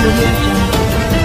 audio jungle.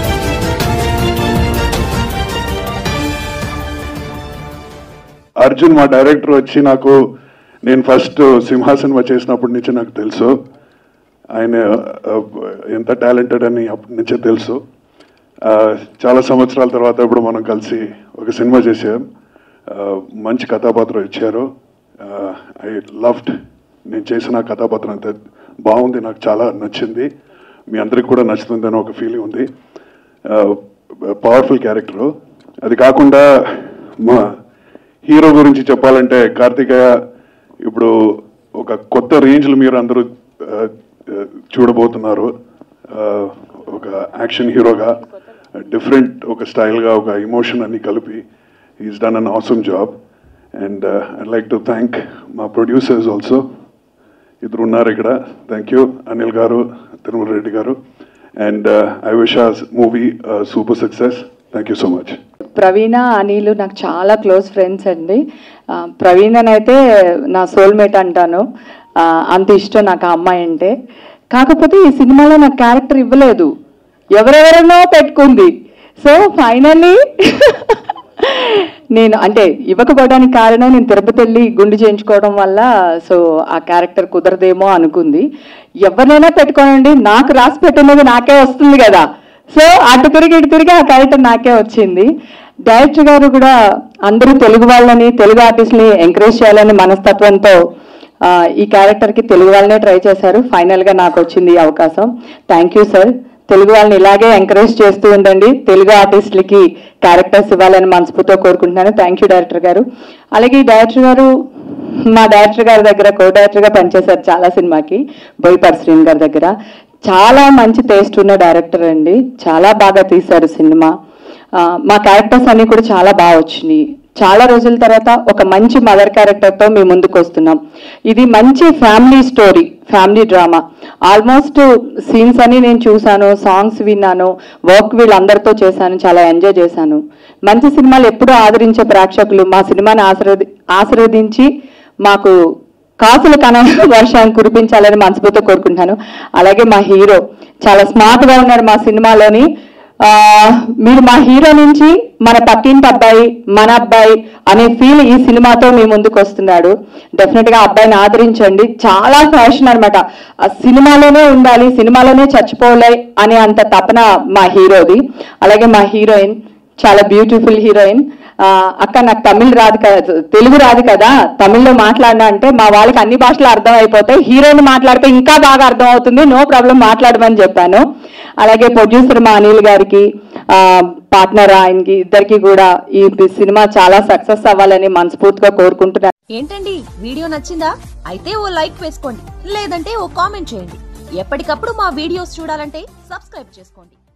Arjun మా director వచ్చి నాకు నేను ఫస్ట్ సింహా సినిమా చేసినప్పటి నుంచి నాకు తెలుసు ఆయన ఆ, ఎంత టాలెంటెడ్ అని అప్పటి నుంచే తెలుసు ఆ, చాలా సంవత్సరాల తర్వాత ఇప్పుడు మనం కలిసి ఒక సినిమా చేసాం ఆ, మంచి కథాపాత్ర ఇచ్చారు ఐ లవ్డ్ నేను చేసిన కథాపాత్ర అంత బాగుంది నాకు చాలా నచ్చింది మీ అందరికి కూడా నచ్చుతుందని ఒక ఫీలింగ్ ఉంది పవర్ఫుల్ క్యారెక్టరు అది కాకుండా మా హీరో గురించి చెప్పాలంటే కార్తికేయ ఇప్పుడు ఒక కొత్త రేంజ్లో మీరు అందరూ ఆ, ఆ, చూడబోతున్నారు ఆ, ఒక యాక్షన్ హీరోగా డిఫరెంట్ ఒక స్టైల్గా ఒక ఎమోషన్ అన్ని కలిపి is done an awesome job and I like to thank మా ప్రొడ్యూసర్స్ ఆల్సో ఇద్దరు ఉన్నారు ఇక్కడ థ్యాంక్ యూ అనిల్ గారు తిరుమల రెడ్డి గారు and I wish a movie super success thank you so much Praveena Anil నాకు చాలా క్లోజ్ ఫ్రెండ్స్ అండి ఆ, ప్రవీణనైతే నా సోల్మేట్ అంటాను ఆ, అంత ఇష్టం నాకు ఆ అమ్మాయి అంటే కాకపోతే ఈ సినిమాలో నాకు క్యారెక్టర్ ఇవ్వలేదు ఎవరెవరినో పెట్టుకుంది సో ఫైనల్లీ నేను అంటే ఇవ్వకపోవడానికి కారణం నేను తిరుపతి వెళ్ళి గుండు చేయించుకోవడం వల్ల సో ఆ క్యారెక్టర్ కుదరదేమో అనుకుంది ఎవరినైనా పెట్టుకోనండి నాకు రాసి పెట్టున్నది నాకే వస్తుంది కదా సో అటు తిరిగి ఇటు తిరిగి ఆ క్యారెక్టర్ నాకే వచ్చింది డైరెక్టర్ గారు కూడా అందరూ తెలుగు వాళ్ళని తెలుగు ఆర్టిస్ట్ని ఎంకరేజ్ చేయాలని మనస్తత్వంతో ఆ, ఈ క్యారెక్టర్కి తెలుగు వాళ్ళనే ట్రై చేశారు ఫైనల్గా నాకు వచ్చింది ఈ అవకాశం థ్యాంక్ యూ సార్ తెలుగు వాళ్ళని ఇలాగే ఎంకరేజ్ చేస్తూ ఉండండి తెలుగు ఆర్టిస్టులకి క్యారెక్టర్స్ ఇవ్వాలని మనస్ఫూర్తితో కోరుకుంటున్నాను థ్యాంక్ యూ డైరెక్టర్ గారు అలాగే ఈ డైరెక్టర్ గారు మా డైరెక్టర్ గారి దగ్గర కో డైరెక్టర్గా పనిచేశారు చాలా సినిమాకి బోయిపాటి శ్రీన్ గారి దగ్గర చాలా మంచి టేస్ట్ ఉన్న డైరెక్టర్ అండి చాలా బాగా తీశారు సినిమా ఆ, మా క్యారెక్టర్స్ అన్ని కూడా చాలా బాగా వచ్చినాయి చాలా రోజుల తర్వాత ఒక మంచి మదర్ క్యారెక్టర్తో మేము ముందుకు వస్తున్నాం ఇది మంచి family story family drama almost scenes అన్ని నేను చూశాను సాంగ్స్ విన్నాను వర్క్ వీళ్ళందరితో చేశాను చాలా ఎంజాయ్ చేశాను మంచి సినిమాలు ఎప్పుడూ ఆదరించే ప్రేక్షకులు మా సినిమాని ఆశీర్వది ఆశీర్వదించి మాకు కాసుల కన వర్షాన్ని కురిపించాలని మనస్ఫూర్తితో కోరుకుంటున్నాను అలాగే మా హీరో చాలా స్మార్ట్ గా ఉన్నారు మా సినిమాలోని ఆ, మీరు మా హీరో నుంచి మన పక్కింటి అబ్బాయి మన అబ్బాయి అనే ఫీల్ ఈ సినిమాతో మీ ముందుకు వస్తున్నాడు డెఫినెట్ గా అబ్బాయిని ఆదరించండి చాలా ఫ్యాషన్ అనమాట ఆ సినిమాలోనే ఉండాలి సినిమాలోనే చచ్చిపోలే అనే అంత తపన మా హీరోది అలాగే మా హీరోయిన్ చాలా బ్యూటిఫుల్ హీరోయిన్ ఆ, అక్క నాకు తమిళ్ రాదు కదా తెలుగు రాదు కదా తమిళ్లో మాట్లాడినా అంటే మా వాళ్ళకి అన్ని భాషలు అర్థం అయిపోతాయి హీరోయిన్ మాట్లాడితే ఇంకా బాగా అర్థం అవుతుంది నో ప్రాబ్లం మాట్లాడమని చెప్పాను అలాగే ప్రొడ్యూసర్ మా అనిల్ గారికి పార్ట్నర్ ఆయనకి ఇద్దరికి కూడా ఈ సినిమా చాలా సక్సెస్ అవ్వాలని మనస్ఫూర్తిగా కోరుకుంటున్నాను ఏంటండి వీడియో నచ్చిందా అయితే ఓ లైక్ వేసుకోండి లేదంటే ఓ కామెంట్ చేయండి ఎప్పటికప్పుడు మా వీడియోస్ చూడాలంటే సబ్స్క్రైబ్ చేసుకోండి